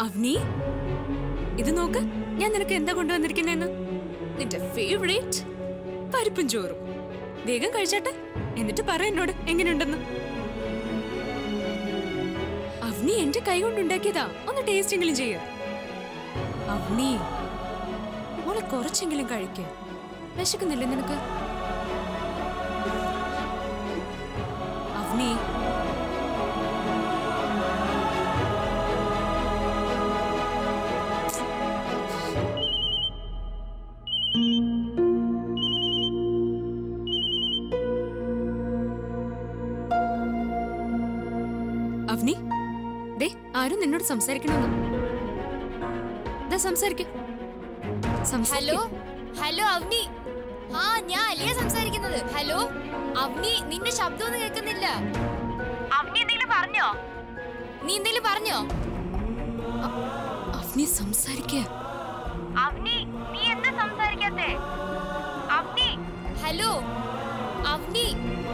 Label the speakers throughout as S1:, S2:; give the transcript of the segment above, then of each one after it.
S1: അവനി ഇത് നോക്ക് ഞാൻ നിനക്ക് എന്താ കൊണ്ടുവന്നിരിക്കുന്നെന്ന് നിന്റെ ഫേവറേറ്റ് പരിപ്പും ചോറും വേഗം കഴിച്ചാട്ടെ എന്നിട്ട് പറ എന്നോട് എങ്ങനെയുണ്ടെന്ന് അവനി എന്റെ കൈ കൊണ്ടുണ്ടാക്കിയതാ ഒന്ന് ടേസ്റ്റെങ്കിലും ചെയ്യ അവനി മോളെ കുറച്ചെങ്കിലും കഴിക്ക വിശക്കുന്നില്ലേ നിനക്ക് അവനി അവനി ദേ ആരും നിന്നോട് സംസാരിക്കണമെന്ന് ദാ സംസാരിക്ക
S2: ഹലോ ഹലോ അവനി ആ ഞാൻ അലിയ സംസാരിക്കുന്നത് ഹലോ അവനി നിന്റെ ശബ്ദമൊന്നും കേൾക്കുന്നില്ല അവനി എന്തെങ്കിലും പറഞ്ഞോ നീ എന്തെങ്കിലും പറഞ്ഞോ
S1: അവനി സംസാരിക്ക
S2: അവനി നീ എന്താ സംസാരിക്കാത്തെ അവനി ഹലോ അവനി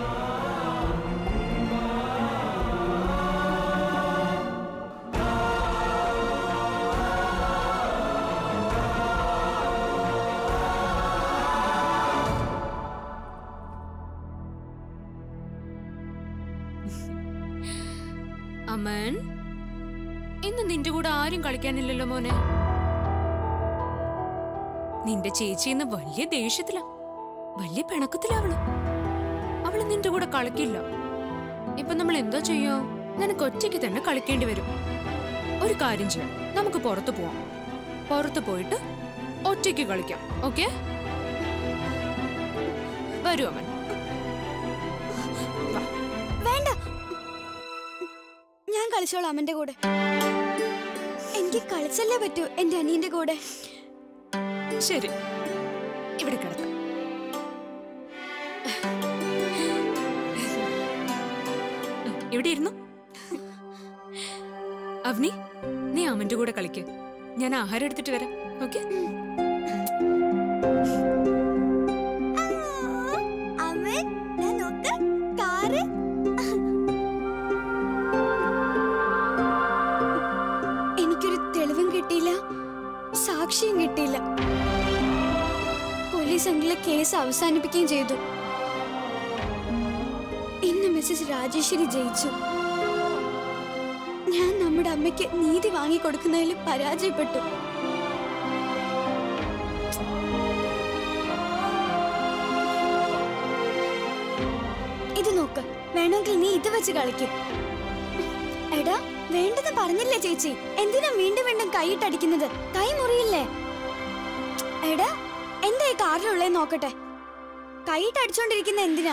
S1: അമൻ ഇന്ന് നിന്റെ കൂടെ ആരും കളിക്കാനില്ലല്ലോ മോനെ നിന്റെ ചേച്ചി ഇന്ന് വലിയ ദേഷ്യത്തിലാ വലിയ പിണക്കത്തിലാ അവള് അവള് നിന്റെ കൂടെ കളിക്കില്ല ഇപ്പൊ നമ്മൾ എന്താ ചെയ്യോ നിനക്ക് ഒറ്റയ്ക്ക് തന്നെ കളിക്കേണ്ടി വരും ഒരു കാര്യം ചെയ്യാം നമുക്ക് പുറത്തു പോവാം പുറത്തു പോയിട്ട് ഒറ്റയ്ക്ക് കളിക്കാം ഓക്കെ വരൂ അമൻ
S3: വേണ്ട ഞാൻ കളിച്ചോളാം അമ്മന്റെ കൂടെ എനിക്ക് കളിച്ചല്ലേ പറ്റൂ എന്റെ അനിയന്റെ കൂടെ
S1: ശരി ഇവിടെ കിടക്കാം ഇവിടെ ഇരുന്നു അവനി നീ അമ്മന്റെ കൂടെ കളിക്ക് ഞാൻ ആഹാരം എടുത്തിട്ട് വരാം ഓക്കെ
S3: അമ്മേ ഞാൻ നോക്ക് കാറ് എനിക്കൊരു തെളിവും കിട്ടിയില്ല സാക്ഷിയും കിട്ടിയില്ല പോലീസ് എങ്കിലെ കേസ് അവസാനിപ്പിക്കുകയും ചെയ്തു ഇന്ന് മിസ്സസ് രാജേശ്വരി ജയിച്ചു ഞാൻ നമ്മുടെ അമ്മയ്ക്ക് നീതി വാങ്ങിക്കൊടുക്കുന്നതിൽ പരാജയപ്പെട്ടു ഇത് നോക്ക് വേണമെങ്കിൽ നീ ഇത് വെച്ച് കളിക്കും എടാ വേണ്ടെന്ന് പറഞ്ഞില്ലേ ചേച്ചി എന്തിനാ വീണ്ടും വീണ്ടും കൈയിട്ടടിക്കുന്നത് കൈ മുറിയില്ലേ എടാ എന്താ ഈ കാറിലുള്ളേ നോക്കട്ടെ കൈയിട്ടടിച്ചോണ്ടിരിക്കുന്ന എന്തിനാ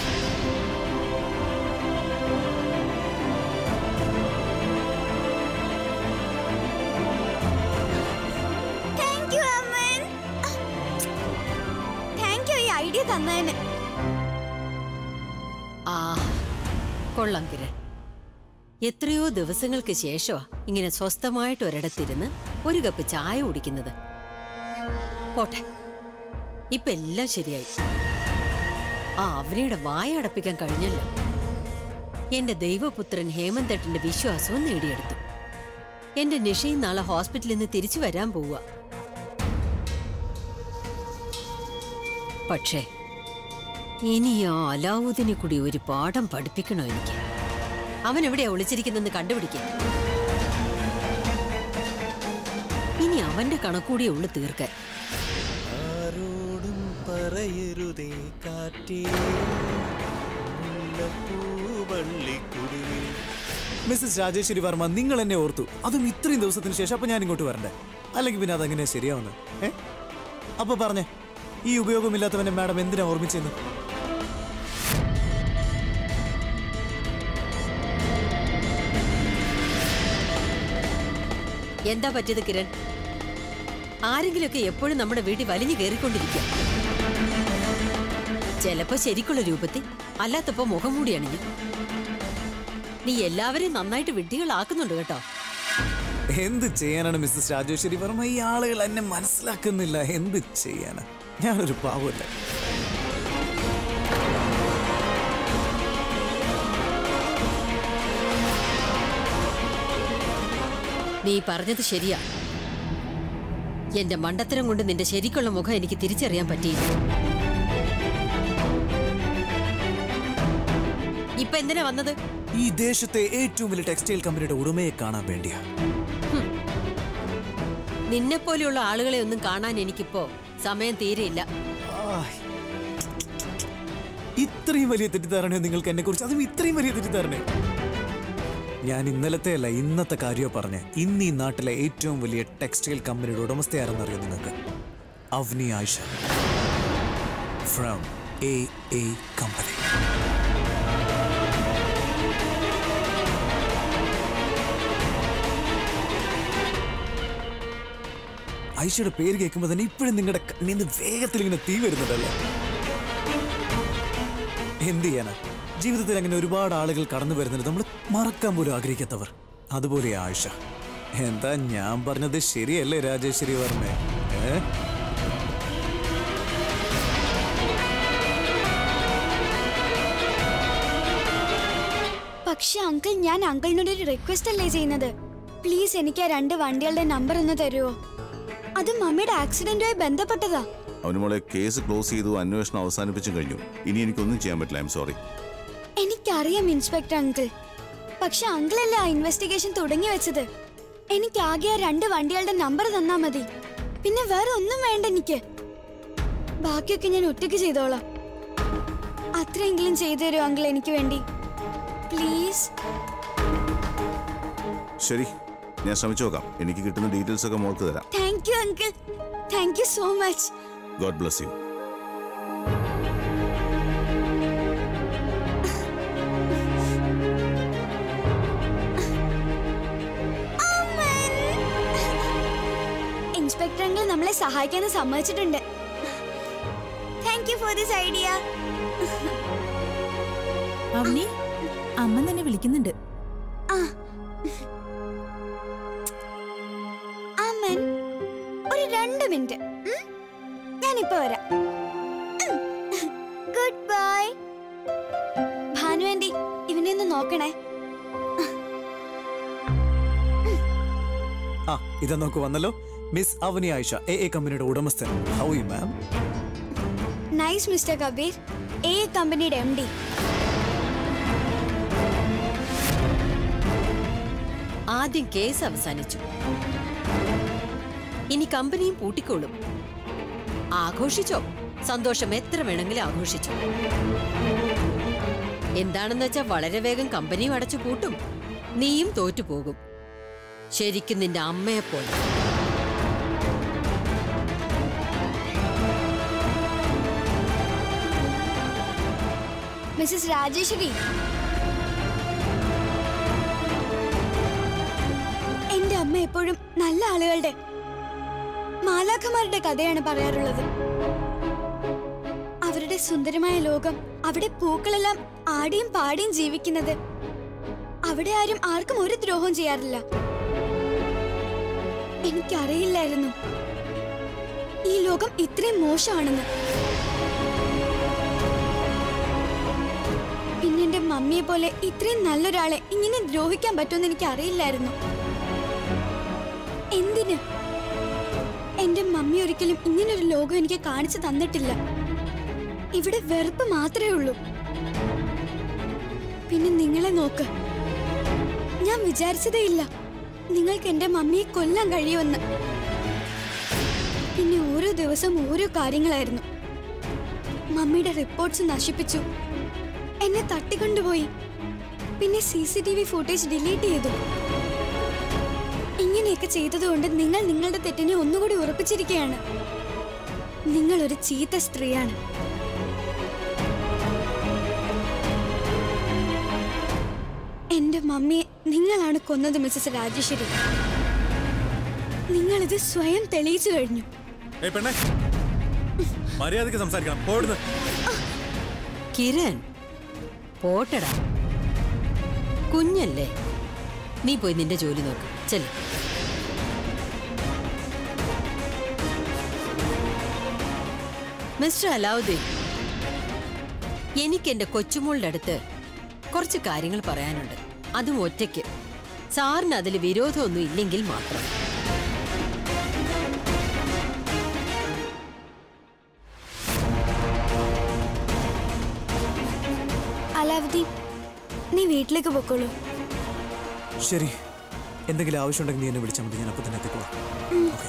S3: Thank you, അമ്മൻ. Thank you ഈ ഐഡിയ തന്നതിന്
S4: ആ കൊള്ളാം കിരൺ എത്രയോ ദിവസങ്ങൾക്ക് ശേഷമാ ഇങ്ങനെ സ്വസ്ഥമായിട്ട് ഒരിടത്തിരുന്ന് ഒരു കപ്പ് ചായ കുടിക്കുന്നത് പോട്ടെ ഇപ്പൊ എല്ലാം ശരിയായി ആ അവനയുടെ വായ അടപ്പിക്കാൻ കഴിഞ്ഞല്ലോ എന്റെ ദൈവപുത്രൻ ഹേമന്തട്ടിന്റെ വിശ്വാസവും നേടിയെടുത്തു എന്റെ നിഷയും നാളെ ഹോസ്പിറ്റലിൽ നിന്ന് തിരിച്ചു വരാൻ പോവുക പക്ഷേ ഇനി ആ അലാവുദ്ദീനെ കൂടി ഒരു പാഠം പഠിപ്പിക്കണോ എനിക്ക് അവൻ എവിടെയാ ഒളിച്ചിരിക്കുന്നെന്ന് കണ്ടുപിടിക്കുക ഇനി അവന്റെ കണക്കൂടിയേ ഉള്ളു തീർക്കാൻ
S5: ആരോടും പറയരുതേ കാറ്റേ മുല്ലപ്പൂവള്ളിക്കുടിലിൽ
S6: മിസ്സസ് രാജേശ്വരി വർമ്മ നിങ്ങൾ എന്നെ ഓർത്തു അതും ഇത്രയും ദിവസത്തിന് ശേഷം അപ്പൊ ഞാൻ ഇങ്ങോട്ട് വരണ്ടേ അല്ലെങ്കിൽ പിന്നെ അതെങ്ങനെയാ ശരിയാവുന്നത് ഏ അപ്പൊ പറഞ്ഞേ ഈ ഉപയോഗമില്ലാത്തവനെ മാഡം എന്തിനാ ഓർമ്മിച്ചെന്ന്
S4: എന്താ പറ്റിയത് കിരൺ ആരെങ്കിലുമൊക്കെ എപ്പോഴും നമ്മുടെ വീട്ടിൽ വലിഞ്ഞു കയറിക്കൊണ്ടിരിക്കുക ചിലപ്പോ ശരിക്കുള്ള രൂപത്തിൽ അല്ലാത്തപ്പോ മുഖം മൂടി അണിഞ്ഞു നീ എല്ലാവരെയും നന്നായിട്ട് വിഡ്ഢികളാക്കുന്നുണ്ട് കേട്ടോ
S6: എന്ത് ചെയ്യാനാണ് മിസ്സസ് രാജേശ്വരി വർമ്മ ഈ ആളുകൾ എന്നെ മനസ്സിലാക്കുന്നില്ല എന്ത് ചെയ്യാനാ ഞാനൊരു പാവമല്ല
S4: നീ പറഞ്ഞത് ശരിയാ എന്റെ മണ്ടത്തരം കൊണ്ട് നിന്റെ ശരിക്കുള്ള മുഖം എനിക്ക് തിരിച്ചറിയാൻ പറ്റിയില്ല ഇപ്പൊ എന്തിനാ വന്നത്
S6: ഈ ദേശത്തെ ഏറ്റവും വലിയ ടെക്സ്റ്റൈൽ കമ്പനിയുടെ ഉടമയെ കാണാൻ വേണ്ടിയാ
S4: നിന്നെ പോലെയുള്ള ആളുകളെ ഒന്നും കാണാൻ എനിക്കിപ്പോ സമയം തീരെയില്ല
S6: ആയ്. ഇത്രയും വലിയ തെറ്റിദ്ധാരണയോ നിങ്ങൾക്ക് എന്നെ കുറിച്ച് അതും ഇത്രയും വലിയ തെറ്റിദ്ധാരണ ഞാൻ ഇന്നലത്തെ അല്ല ഇന്നത്തെ കാര്യമോ പറഞ്ഞ ഇന്ന് ഈ നാട്ടിലെ ഏറ്റവും വലിയ ടെക്സ്റ്റൈൽ കമ്പനിയുടെ ഉടമസ്ഥയാരെന്നറിയോ നിങ്ങൾക്ക് Avani Ayisha from A A company ഐഷയുടെ പേര് കേൾക്കുമ്പോൾ തന്നെ ഇപ്പോഴും നിങ്ങളുടെ കണ്ണിന്ന് വേഗത്തിൽ ഇങ്ങനെ തീ വരുന്നുണ്ടല്ലേ എന്ത് ചെയ്യാനാ ജീവിതത്തിൽ അങ്ങനെ ഒരുപാട് ആളുകൾ കടന്നു വരുന്നുണ്ട് നമ്മൾ മറക്കാൻ പോലും ആഗ്രഹിക്കാത്തവർ അതുപോലെ ആയിഷ എന്താ ഞാൻ പറഞ്ഞത് ശരിയല്ലേ രാജേശ്വരി വർമ്മ ഏ
S3: പക്ഷെ അങ്കിൾ ഞാൻ അങ്കിളിനോട് ഒരു റിക്വസ്റ്റ് അല്ലേ ചെയ്യുന്നത് പ്ലീസ് എനിക്ക് ആ രണ്ട് വണ്ടികളുടെ നമ്പർ ഒന്ന് തരുമോ അത് മമ്മിയുടെ ആക്സിഡന്റുമായി ബന്ധപ്പെട്ടതാ
S7: അവന് മോളെ കേസ് ക്ലോസ് ചെയ്തു അന്വേഷണം അവസാനിപ്പിച്ചും കഴിഞ്ഞു ഇനി എനിക്കൊന്നും ചെയ്യാൻ പറ്റില്ല ഐ എം സോറി
S3: എനിക്കറിയാം ഇൻസ്പെക്ടർ അങ്കിൾ പക്ഷെ അങ്കിളല്ലേ ആ ഇൻവെസ്റ്റിഗേഷൻ തുടങ്ങി വെച്ചത് എനിക്ക് ആകെ ആ രണ്ട് വണ്ടികളുടെ നമ്പർ തന്നാ മതി പിന്നെ വേറെ ഒന്നും വേണ്ട എനിക്ക് ബാക്കിയൊക്കെ ഞാൻ ഒറ്റയ്ക്ക് ചെയ്തോളാം അത്രയെങ്കിലും ചെയ്തു തരുമോ അങ്കിൾ എനിക്ക് വേണ്ടി പ്ലീസ്
S7: ശരി ഞാൻ ശ്രമിച്ചു നോക്കാം എനിക്ക് കിട്ടുന്ന ഡീറ്റെയിൽസ് ഒക്കെ മോൾക്ക് തരാം
S3: thank you uncle thank you so much
S7: God bless you
S3: inspector uncle നമ്മളെ സഹായിക്കാൻ സമ്മതിച്ചിട്ടുണ്ട് thank you for this idea
S8: Avani അമ്മ തന്നെ വിളിക്കുന്നുണ്ട്
S3: അമ്മൻ ഒരു രണ്ട് മിനിറ്റ് ഉം? ഞാനിപ്പോ വരാം ഗുഡ് ബൈ ഭാനു ആൻറ്റി ഇവനെ ഒന്ന് നോക്കണേ
S6: ആ ഇതാ നോക്ക് വന്നല്ലോ മിസ് അവനി ആയിഷ എ എ കമ്പനിയുടെ ഉടമസ്ഥൻ how you ma'am
S3: nice mister Kabeer A കമ്പനിയുടെ എം ഡി
S4: ആദ്യം കേസ് അവസാനിച്ചു ഇനി കമ്പനിയും പൂട്ടിക്കോളും ആഘോഷിച്ചോ സന്തോഷം എത്ര വേണമെങ്കിലും ആഘോഷിച്ചോ എന്താണെന്ന് വെച്ചാൽ വളരെ വേഗം കമ്പനിയും അടച്ചു പൂട്ടും നീയും തോറ്റുപോകും ശരിക്കും നിന്റെ അമ്മയെപ്പോലെ
S3: മിസ്സസ് രാജേശ്വരി എന്റെ അമ്മ എപ്പോഴും നല്ല ആളുകളുടെ മാലാഖമാരുടെ കഥയാണ് പറയാറുള്ളത് അവരുടെ സുന്ദരമായ ലോകം അവിടെ പൂക്കളെല്ലാം ആടിയും പാടിയും ജീവിക്കുന്നത് അവിടെ ആരും ആർക്കും ഒരു ദ്രോഹവും ചെയ്യാറില്ല എനിക്കറിയില്ലായിരുന്നു ഈ ലോകം ഇത്രയും മോശമാണെന്ന് പിന്നെ എന്റെ മമ്മിയെ പോലെ ഇത്രയും നല്ലൊരാളെ ഇങ്ങനെ ദ്രോഹിക്കാൻ പറ്റുമെന്ന് എനിക്ക് അറിയില്ലായിരുന്നു എന്തിന് എന്റെ മമ്മി ഒരിക്കലും ഇങ്ങനൊരു ലോകം എനിക്ക് കാണിച്ചു തന്നിട്ടില്ല ഇവിടെ വെറുപ്പ് മാത്രമേ ഉള്ളൂ പിന്നെ നിങ്ങളെ നോക്ക് ഞാൻ വിചാരിച്ചതേ ഇല്ല നിങ്ങൾക്ക് എന്റെ മമ്മിയെ കൊല്ലാൻ കഴിയുമെന്ന് പിന്നെ ഓരോ ദിവസം ഓരോ കാര്യങ്ങളായിരുന്നു മമ്മിയുടെ റിപ്പോർട്ട്സ് നശിപ്പിച്ചു എന്നെ തട്ടിക്കൊണ്ടുപോയി പിന്നെ C C T V footage delete ചെയ്തു ഇങ്ങനെയൊക്കെ ചെയ്തതുകൊണ്ട് നിങ്ങൾ നിങ്ങളുടെ തെറ്റിനെ ഒന്നുകൂടി ഉറപ്പിച്ചിരിക്കുകയാണ് നിങ്ങൾ ഒരു ചീത്ത സ്ത്രീയാണ് എന്റെ മമ്മിയെ നിങ്ങളാണ് കൊന്നത് മിസ്സസ് രാജേശ്വരി നിങ്ങളിത് സ്വയം തെളിയിച്ചു കഴിഞ്ഞു
S5: ഏയ് പെണ്ണെ മര്യാദക്ക് സംസാരിക്കണം പോടുന്നു
S4: കിരൺ പോട്ടടാ കുഞ്ഞല്ലേ നീ പോയി നിന്റെ ജോലി നോക്ക് ചെല് മിസ്റ്റർ അലാവുദ്ദീൻ എനിക്ക് എന്റെ കൊച്ചുമോളുടെ അടുത്ത് കുറച്ച് കാര്യങ്ങൾ പറയാനുണ്ട് അതും ഒറ്റയ്ക്ക് സാറിന് അതിൽ വിരോധമൊന്നും ഇല്ലെങ്കിൽ മാത്രം
S3: അലാവുദ്ദീൻ നീ വീട്ടിലേക്ക് പൊക്കോളൂ
S6: ശരി എന്തെങ്കിലും ആവശ്യമുണ്ടെങ്കിൽ നീ എന്നെ വിളിച്ചാൽ മതി ഞാൻ അപ്പോൾ തന്നെ എത്തിക്കോളാം ഓക്കെ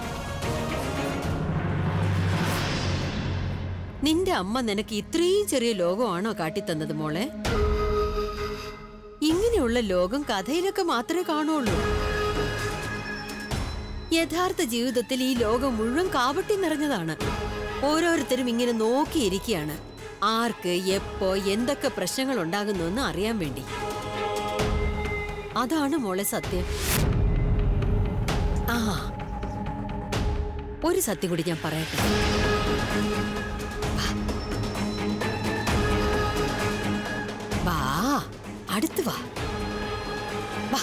S4: നിന്റെ അമ്മ നിനക്ക് ഇത്രയും ചെറിയ ലോകമാണോ കാട്ടിത്തന്നത് മോളെ ഇങ്ങനെയുള്ള ലോകം കഥയിലൊക്കെ മാത്രമേ കാണുള്ളൂ യഥാർത്ഥ ജീവിതത്തിൽ ഈ ലോകം മുഴുവൻ കാവട്ടി നിറഞ്ഞതാണ് ഓരോരുത്തരും ഇങ്ങനെ നോക്കിയിരിക്കുകയാണ് ആർക്ക് എപ്പോ എന്തൊക്കെ പ്രശ്നങ്ങൾ ഉണ്ടാകുന്നു അറിയാൻ വേണ്ടി അതാണ് മോളെ സത്യം ആ ഒരു സത്യം കൂടി ഞാൻ പറയട്ടെ വാ അടുത്ത് വാ വാ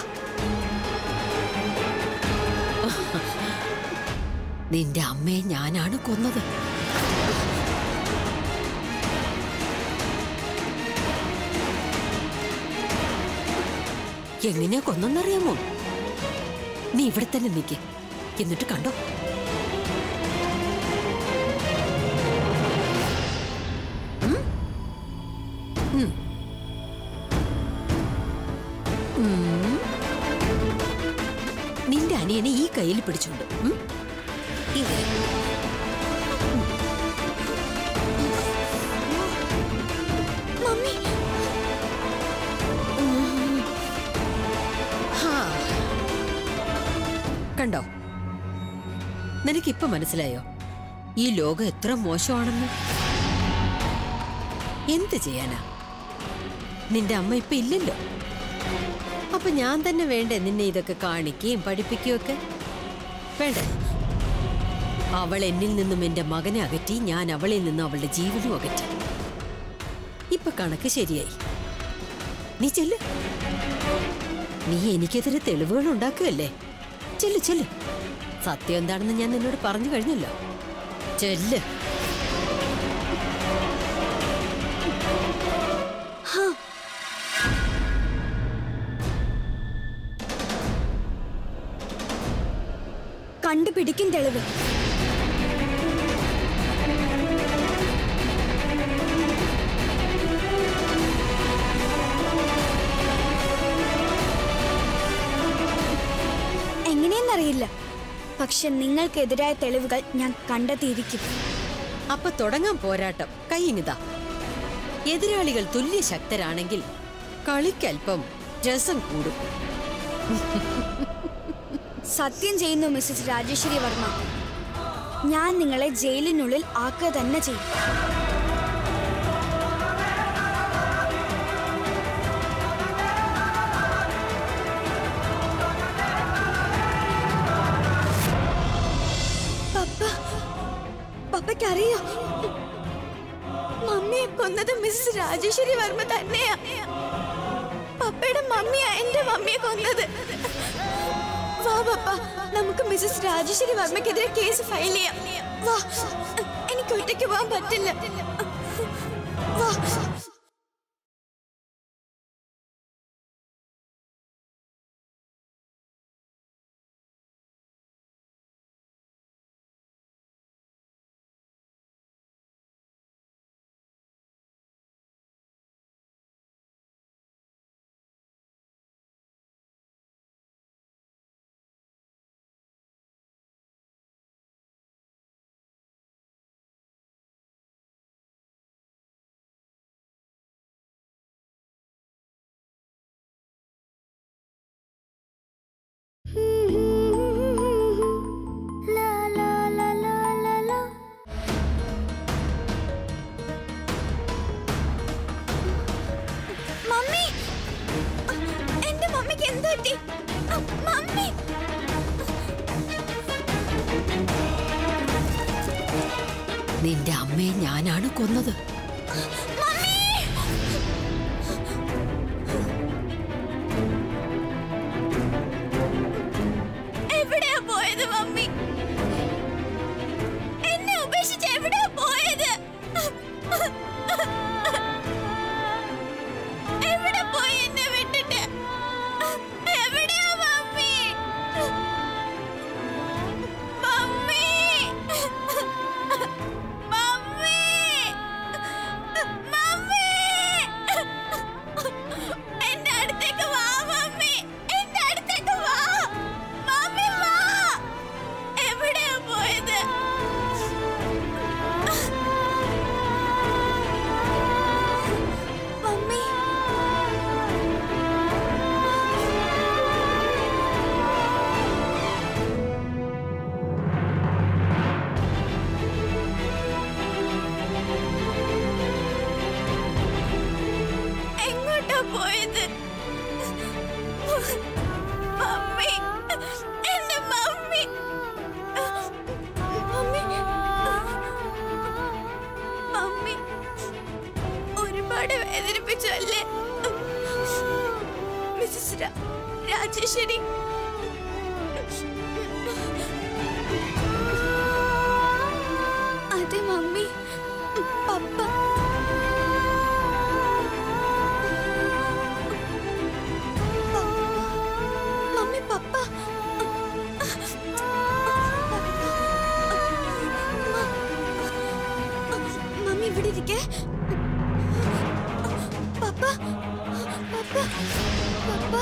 S4: നിന്റെ അമ്മയെ ഞാനാണ് കൊന്നത് എങ്ങനെയാ കൊന്നെന്നറിയാമോ നീ ഇവിടെ തന്നെ നിൽക്ക് എന്നിട്ട് കണ്ടോ ഉം? ഉം. ഉം. നിന്റെ അനിയനെ ഈ കയ്യിൽ പിടിച്ചോണ്ട് ഉം? ഇങ്ങനെ
S3: മമ്മി
S4: ഹാ. കണ്ടോ നിനക്കിപ്പൊ മനസ്സിലായോ ഈ ലോകം എത്ര മോശമാണെന്ന് എന്ത് ചെയ്യാനാ നിന്റെ അമ്മ ഇപ്പൊ ഇല്ലല്ലോ അപ്പൊ ഞാൻ തന്നെ വേണ്ടേ നിന്നെ ഇതൊക്കെ കാണിക്കുകയും പഠിപ്പിക്കുകയും ഒക്കെ വേണ്ടേ അവൾ എന്നിൽ നിന്നും എന്റെ മകനെ അകറ്റി ഞാൻ അവളിൽ നിന്നും അവളുടെ ജീവനും അകറ്റി ഇപ്പൊ കണക്ക് ശരിയായി നീ ചെല്ല് നീ എനിക്കെതിരെ തെളിവുകൾ ഉണ്ടാക്കുകയല്ലേ ചെല്ലു ചെല്ലു സത്യം എന്താണെന്ന് ഞാൻ നിന്നോട് പറഞ്ഞു കഴിഞ്ഞല്ലോ ചെല്ല്
S3: കണ്ടുപിടിക്കും തെളിവ് എങ്ങനെയെന്നറിയില്ല പക്ഷെ നിങ്ങൾക്കെതിരായ തെളിവുകൾ ഞാൻ കണ്ടെത്തിയിരിക്കും
S4: അപ്പൊ തുടങ്ങാൻ പോരാട്ടം കൈയിങ്ങിതാ എതിരാളികൾ തുല്യ ശക്തരാണെങ്കിൽ കളിക്കൽപ്പം രസം കൂടും
S3: സത്യം ചെയ്യുന്നു മിസ്സസ് രാജേശ്വരി വർമ്മ ഞാൻ നിങ്ങളെ ജയിലിനുള്ളിൽ ആക്കുക തന്നെ ചെയ്യും പപ്പ പപ്പയ്ക്കറിയോ മമ്മിയെ കൊന്നത് മിസ്സസ് രാജേശ്വരി വർമ്മ തന്നെയാ പപ്പയുടെ മമ്മിയാ എന്റെ മമ്മിയെ കൊന്നത് വാ പപ്പ നമുക്ക് മിസ്സസ് രാജേശ്വരി വർമ്മയ്ക്കെതിരെ കേസ് ഫയൽ ചെയ്യാം വാ എനിക്ക് ഒറ്റയ്ക്ക് പോകാൻ പറ്റില്ല വാ മമ്മി എന്റെ മമ്മിക്ക് എന്ത് പറ്റി മമ്മി
S4: നിന്റെ അമ്മയെ ഞാനാണ് കൊന്നത്
S3: എവിടെയാ പോയത് മമ്മി എന്നെ ഉപേക്ഷിച്ച് എവിടെയാ പോയത് എവിടെ പോയി എന്നെ വിട്ടിട്ട് എവിടെ പോയത് മമ്മി എന്റെ മമ്മി മമ്മി മമ്മി ഒരുപാട് വേദനിപ്പിച്ചു അല്ലേ മിസ്സസ് രാ- രാജേശ്വരി അതെ mummy papa mummy papa mummy ഇവിടെ ഇരിക്കേ പപ്പ പപ്പ പപ്പ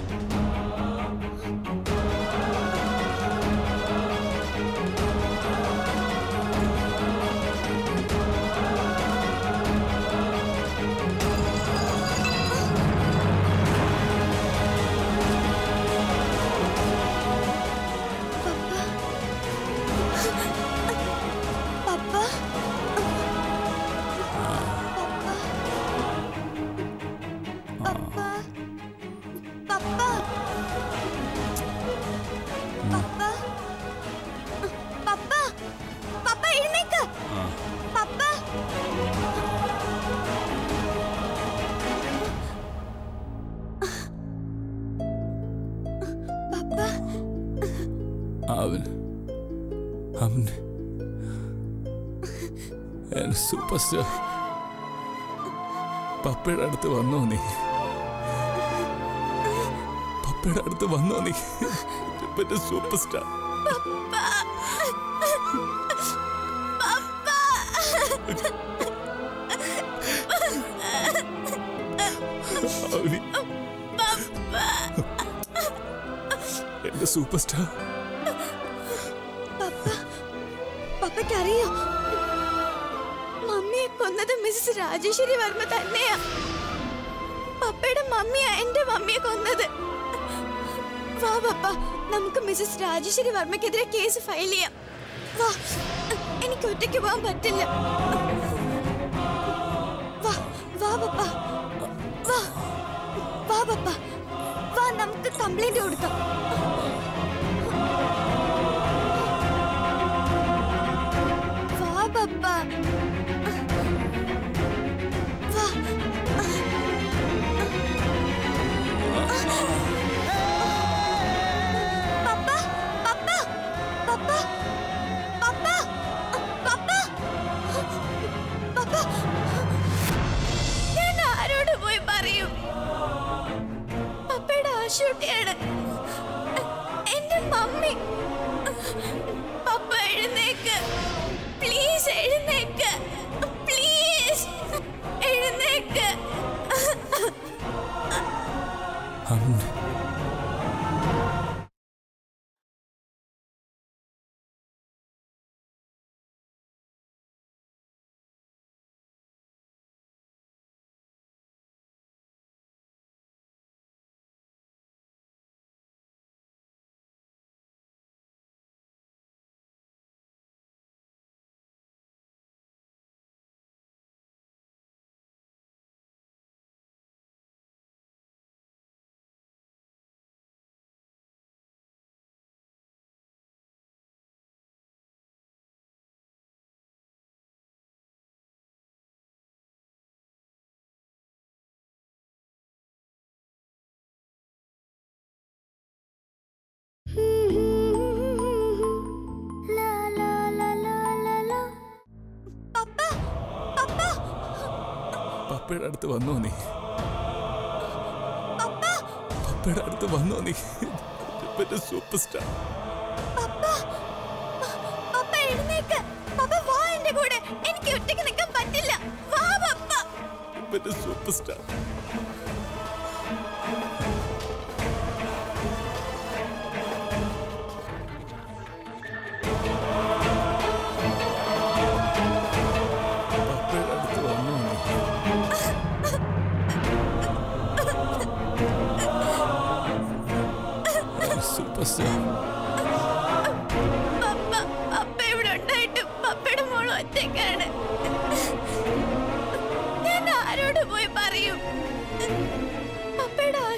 S3: പപ്പ പപ്പ പപ്പ പപ്പ പപ്പ പപ്പ എഴുന്നേക്ക് പപ്പ പപ്പ
S9: അവൻ അവൻ എന്റെ സൂപ്പർ സ്റ്റാർ പപ്പയുടെ അടുത്ത് വന്നോ നീ പപ്പയുടെ അടുത്ത് വന്നോ നീ എന്റെ സൂപ്പർ സ്റ്റാർ അവനി എന്റെ സൂപ്പർ സ്റ്റാർ
S3: പപ്പ പപ്പയ്ക്കറിയോ മമ്മിയെ കൊന്നത് മിസ്സസ് രാജേശ്വരി വർമ്മ തന്നെയാ പപ്പയുടെ മമ്മിയാ എന്റെ മമ്മിയെ കൊന്നത് വാ പപ്പ നമുക്ക് മിസ്സസ് രാജേശ്വരി വർമ്മയ്ക്കെതിരെ കേസ് ഫയൽ ചെയ്യാം വാ എനിക്ക് ഒറ്റയ്ക്ക് പോകാൻ പറ്റില്ല വാ വാ പപ്പ വാ വാ പപ്പ വാ നമുക്ക് കംപ്ലൈന്റ് കൊടുക്കാം വാ പപ്പ വാ പപ്പ പപ്പ പപ്പ പപ്പ പപ്പ പപ്പ ഞാൻ ആരോട് പോയി പറയും പപ്പയുടെ ആശുട്ടിയാണ് എന്റെ മമ്മി പപ്പ എഴുന്നേക്ക് പ്ലീസ് എഴുന്നേക്ക് പ്ലീസ് എഴുന്നേക്ക്
S9: അവൻ
S3: പപ്പ പപ്പ
S9: പപ്പയുടെ അടുത്ത് വന്നോ നീ
S3: പപ്പ
S9: പപ്പയുടെ അടുത്ത് വന്നോ നീ എന്റെ സൂപ്പർ സ്റ്റാർ
S3: പപ്പ പപ്പ എഴുന്നേക്ക് പപ്പ വാ എന്റെ കൂടെ എനിക്ക് ഒറ്റയ്ക്ക് നിൽക്കാൻ പറ്റില്ല വാ പപ്പ
S9: എന്റെ സൂപ്പർ സ്റ്റാർ പപ്പയുടെ അടുത്ത് വന്നോ നീ സൂപ്പർ സ്റ്റാർ
S3: പപ്പ പപ്പ ഇവിടെ ഉണ്ടായിട്ടും പപ്പയുടെ മോൾ ഒറ്റയ്ക്കാണ് ഞാൻ ആരോട് പോയി പറയും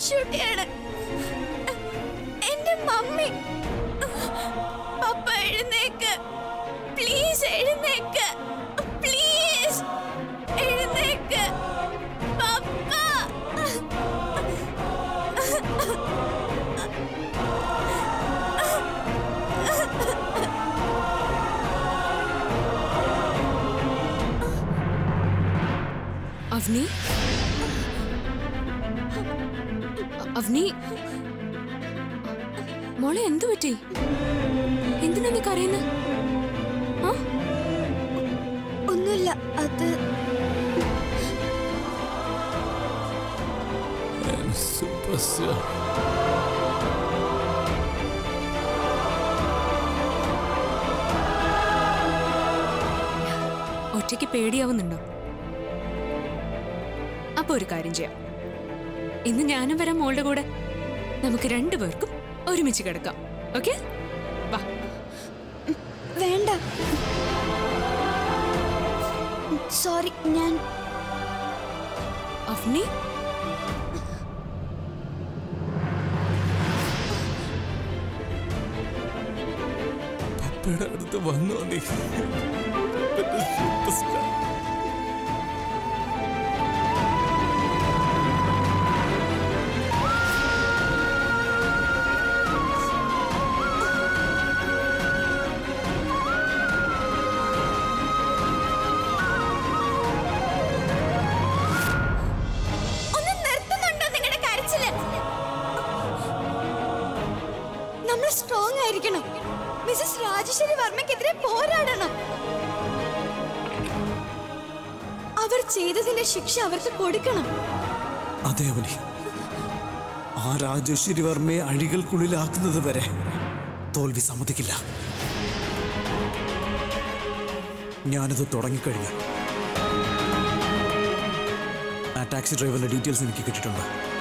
S3: ആശുട്ടിയാണ് എന്റെ മമ്മി പപ്പ എഴുന്നേക്ക് പ്ലീസ് എഴുന്നേക്ക് പ്ലീസ് എഴുന്നേക്ക് പപ്പ
S1: അവനി അ- അവനി മോളെ എന്തു പറ്റി എന്തിനാ നീ കരയുന്നത് ആ
S3: ഒന്നുമില്ല അത്
S9: സൂപ്പർ സ്റ്റാർ
S1: ഒറ്റയ്ക്ക് പേടിയാവുന്നുണ്ടോ അപ്പൊ ഒരു കാര്യം ചെയ്യാം ഇന്ന് ഞാനും വരാം മോളുടെ കൂടെ നമുക്ക് രണ്ടുപേർക്കും ഒരുമിച്ച് കിടക്കാം ഓക്കെ വാ
S3: വേണ്ട സോറി ഞാൻ
S1: അവനി
S9: പപ്പയുടെ അടുത്ത് വന്നോ നീ എന്റെ സൂപ്പർ സ്റ്റാർ
S3: ഒന്ന് നിർത്തുന്നുണ്ടോ നിങ്ങളുടെ കരച്ചില് നമ്മൾ സ്ട്രോങ് ആയിരിക്കണം മിസസ് രാജേശ്വരി വർമ്മയ്ക്കെതിരെ പോരാടണം അവർ ചെയ്തതിന്റെ ശിക്ഷ അവർക്ക് കൊടുക്കണം
S6: അതെ അവനി ആ രാജേശ്വരി വർമ്മയെ അഴികൾക്കുള്ളിലാക്കുന്നത് വരെ തോൽവി സമ്മതിക്കില്ല ഞാനത് തുടങ്ങിക്കഴിഞ്ഞു ആ ടാക്സി ഡ്രൈവറിന്റെ ഡീറ്റെയിൽസ് എനിക്ക് കിട്ടിയിട്ടുണ്ട്